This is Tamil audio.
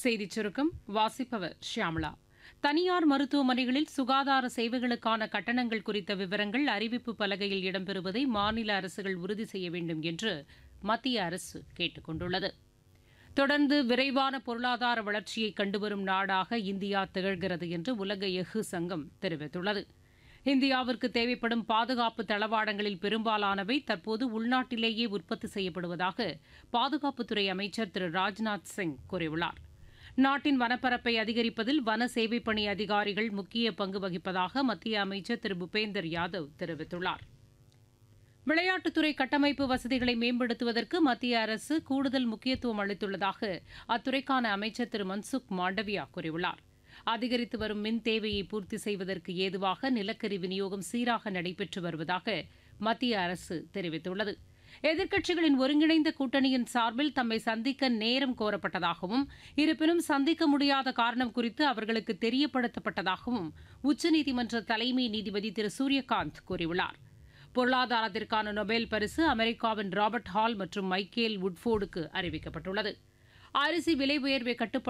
செய்திச் சுருக்கம் வாசிப்பவர் ஷியாமளா தனியார் மருத்துவமனைகளில் சுகாதார சேவைகளுக்கான கட்டணங்கள் குறித்த விவரங்கள் அறிவிப்பு பலகையில் இடம்பெறுவதை மாநில அரசுகள் உறுதி செய்ய வேண்டும் என்று மத்திய அரசு கேட்டுக் கொண்டுள்ளது தொடர்ந்து விரைவான பொருளாதார வளர்ச்சியை கண்டுவரும் நாடாக இந்தியா திகழ்கிறது என்று உலக எஃகு சங்கம் தெரிவித்துள்ளது இந்தியாவிற்கு தேவைப்படும் பாதுகாப்பு தளவாடங்களில் பெரும்பாலானவை தற்போது உள்நாட்டிலேயே உற்பத்தி செய்யப்படுவதாக பாதுகாப்புத்துறை அமைச்சர் திரு ராஜ்நாத் சிங் கூறியுள்ளார் நாட்டின் வனப்பரப்பை அதிகரிப்பதில் வன சேவைப் பணி அதிகாரிகள் முக்கிய பங்கு வகிப்பதாக மத்திய அமைச்சர் திரு பூபேந்தர் யாதவ் தெரிவித்துள்ளார் விளையாட்டுத்துறை கட்டமைப்பு வசதிகளை மேம்படுத்துவதற்கு மத்திய அரசு கூடுதல் முக்கியத்துவம் அளித்துள்ளதாக அத்துறைக்கான அமைச்சர் திரு மன்சுக் மாண்டவியா கூறியுள்ளார் அதிகரித்து வரும் மின் தேவையை பூர்த்தி செய்வதற்கு ஏதுவாக நிலக்கரி விநியோகம் சீராக நடைபெற்று வருவதாக மத்திய அரசு தெரிவித்துள்ளது எதிர்க்கட்சிகளின் ஒருங்கிணைந்த கூட்டணியின் சார்பில் தம்மை சந்திக்க நேரம் கோரப்பட்டதாகவும் இருப்பினும் சந்திக்க முடியாத காரணம் குறித்து அவர்களுக்கு தெரியப்படுத்தப்பட்டதாகவும் உச்சநீதிமன்ற தலைமை நீதிபதி திரு சூரியகாந்த் கூறியுள்ளார் பொருளாதாரத்திற்கான நொபேல் பரிசு அமெரிக்காவின் ராபர்ட் ஹால் மற்றும் மைக்கேல் உட்ஃபோர்டுக்கு அறிவிக்கப்பட்டுள்ளது அரிசி விலை உயர்வை கட்டுப்படுத்த